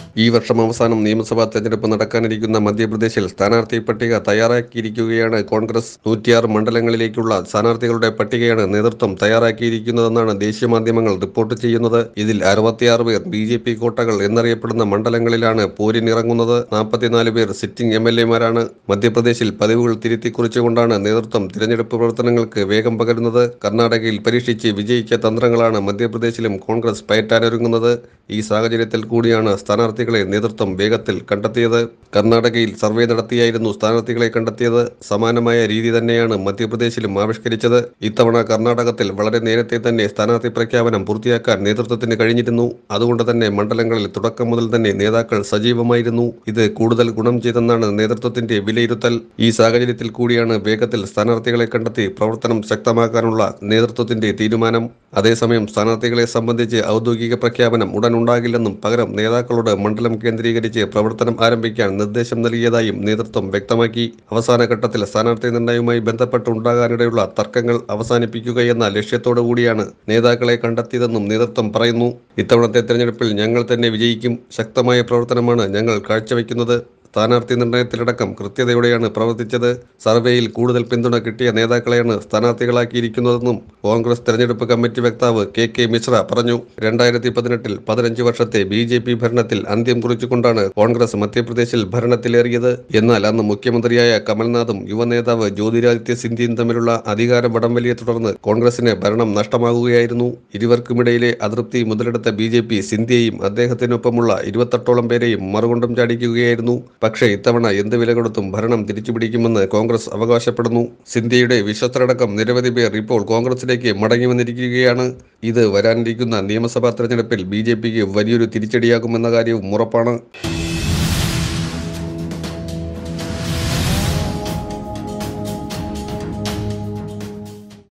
ഈ വർഷം അവസാനം നിയമസഭാ തെരഞ്ഞെടുപ്പ് നടക്കാനിരിക്കുന്ന മധ്യപ്രദേശിൽ സ്ഥാനാർത്ഥി പട്ടിക തയ്യാറാക്കിയിരിക്കുകയാണ് കോൺഗ്രസ് നൂറ്റിയാറ് മണ്ഡലങ്ങളിലേക്കുള്ള സ്ഥാനാർത്ഥികളുടെ പട്ടികയാണ് നേതൃത്വം തയ്യാറാക്കിയിരിക്കുന്നതെന്നാണ് ദേശീയ മാധ്യമങ്ങൾ റിപ്പോർട്ട് ചെയ്യുന്നത് ഇതിൽ അറുപത്തിയാറ് പേർ ബി ജെ പി കോട്ടകൾ എന്നറിയപ്പെടുന്ന മണ്ഡലങ്ങളിലാണ് പോരിനിറങ്ങുന്നത് നാൽപ്പത്തിനാല് പേർ സിറ്റിംഗ് എം എൽ എമാരാണ് മധ്യപ്രദേശിൽ പതിവുകൾ തിരുത്തി കുറിച്ചുകൊണ്ടാണ് നേതൃത്വം തിരഞ്ഞെടുപ്പ് പ്രവർത്തനങ്ങൾക്ക് വേഗം പകരുന്നത് കർണാടകയിൽ പരീക്ഷിച്ച് വിജയിച്ച തന്ത്രങ്ങളാണ് മധ്യപ്രദേശിലും കോൺഗ്രസ് പയറ്റാനൊരുങ്ങുന്നത് ഈ സാഹചര്യത്തിൽ കൂടിയാണ് സ്ഥാനാർത്ഥികളെ നേതൃത്വം വേഗത്തിൽ കണ്ടെത്തിയത് കർണാടകയിൽ സർവേ നടത്തിയായിരുന്നു സ്ഥാനാർത്ഥികളെ കണ്ടെത്തിയത് സമാനമായ രീതി തന്നെയാണ് മധ്യപ്രദേശിലും ആവിഷ്കരിച്ചത് ഇത്തവണ കർണാടകത്തിൽ വളരെ നേരത്തെ തന്നെ സ്ഥാനാർത്ഥി പ്രഖ്യാപനം പൂർത്തിയാക്കാൻ നേതൃത്വത്തിന് കഴിഞ്ഞിരുന്നു അതുകൊണ്ട് തന്നെ മണ്ഡലങ്ങളിൽ തുടക്കം മുതൽ തന്നെ നേതാക്കൾ സജീവമായിരുന്നു ഇത് കൂടുതൽ ഗുണം ചെയ്തെന്നാണ് നേതൃത്വത്തിന്റെ വിലയിരുത്തൽ ഈ സാഹചര്യത്തിൽ കൂടിയാണ് വേഗത്തിൽ സ്ഥാനാർത്ഥികളെ കണ്ടെത്തി പ്രവർത്തനം ശക്തമാക്കാനുള്ള നേതൃത്വത്തിന്റെ തീരുമാനം അതേസമയം സ്ഥാനാർത്ഥികളെ സംബന്ധിച്ച് ഔദ്യോഗിക പ്രഖ്യാപനം ഉടൻ ഉണ്ടാകില്ലെന്നും പകരം നേതാക്കളോട് മണ്ഡലം കേന്ദ്രീകരിച്ച് പ്രവർത്തനം ആരംഭിക്കാൻ നിർദ്ദേശം നൽകിയതായും നേതൃത്വം വ്യക്തമാക്കി അവസാന ഘട്ടത്തിൽ സ്ഥാനാർത്ഥി നിർണയവുമായി ബന്ധപ്പെട്ട് ഉണ്ടാകാനിടയുള്ള തർക്കങ്ങൾ അവസാനിപ്പിക്കുകയെന്ന ലക്ഷ്യത്തോടു കൂടിയാണ് നേതാക്കളെ കണ്ടെത്തിയതെന്നും നേതൃത്വം പറയുന്നു ഇത്തവണത്തെ തെരഞ്ഞെടുപ്പിൽ ഞങ്ങൾ തന്നെ വിജയിക്കും ശക്തമായ പ്രവർത്തനമാണ് ഞങ്ങൾ കാഴ്ചവെക്കുന്നത് സ്ഥാനാർത്ഥി നിർണയത്തിലടക്കം കൃത്യതയോടെയാണ് പ്രവർത്തിച്ചത് സർവേയിൽ കൂടുതൽ പിന്തുണ കിട്ടിയ നേതാക്കളെയാണ് സ്ഥാനാർത്ഥികളാക്കിയിരിക്കുന്നതെന്നും കോൺഗ്രസ് തെരഞ്ഞെടുപ്പ് കമ്മിറ്റി വക്താവ് കെ കെ മിശ്ര പറഞ്ഞു രണ്ടായിരത്തി പതിനെട്ടിൽ പതിനഞ്ച് വർഷത്തെ ബി ജെ പി ഭരണത്തിൽ അന്ത്യം കുറിച്ചുകൊണ്ടാണ് കോൺഗ്രസ് മധ്യപ്രദേശിൽ ഭരണത്തിലേറിയത് എന്നാൽ അന്ന് മുഖ്യമന്ത്രിയായ കമൽനാഥും യുവനേതാവ് ജ്യോതിരാദിത്യ സിന്ധ്യയും തമ്മിലുള്ള അധികാര വടംവലിയെ തുടർന്ന് കോൺഗ്രസിന് ഭരണം നഷ്ടമാകുകയായിരുന്നു ഇരുവർക്കുമിടയിലെ അതൃപ്തി മുതലെടുത്ത ബി ജെ പി സിന്ധ്യയും അദ്ദേഹത്തിനൊപ്പമുള്ള ഇരുപത്തെട്ടോളം പേരെയും മറുകൊണ്ടം ചാടിക്കുകയായിരുന്നു പക്ഷേ ഇത്തവണ എന്ത് വില കൊടുത്തും ഭരണം തിരിച്ചുപിടിക്കുമെന്ന് കോൺഗ്രസ് അവകാശപ്പെടുന്നു സിന്ധ്യയുടെ വിശ്വസ്തരടക്കം നിരവധി പേർ ഇപ്പോൾ കോൺഗ്രസിലേക്ക് മടങ്ങി വന്നിരിക്കുകയാണ് ഇത് വരാനിരിക്കുന്ന നിയമസഭാ തെരഞ്ഞെടുപ്പിൽ ബി ജെ പിക്ക് വലിയൊരു തിരിച്ചടിയാകുമെന്ന കാര്യവും ഉറപ്പാണ്